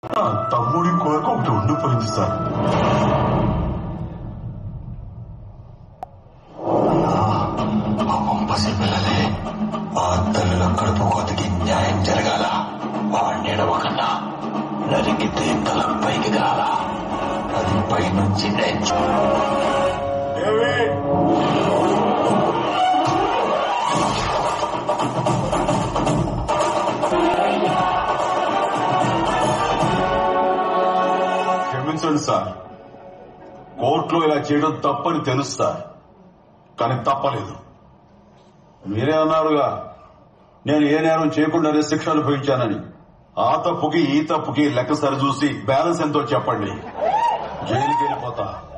నా తమ్ముడి కోరిక ఒకటి ఉండిపోయింది సార్ పసి పిల్లలే ఆ తల్లుల కడుపు కోతకి న్యాయం జరగాల వాడినవకన్నా నరికితే తల పైకి రాల అది పైనుంచి నేర్చు క్షమించండి సార్ కోర్టులో ఇలా చేయడం తప్పని తెలుసు సార్ కానీ తప్పలేదు మీరే అన్నారుగా నేను ఏ నేరం చేయకుండానే శిక్ష అనుభవించానని ఆ తప్పుకి ఈ తప్పుకి లెక్క సరిచూసి బ్యాలెన్స్ ఎంతో చెప్పండి జైలుకి వెళ్ళిపోతా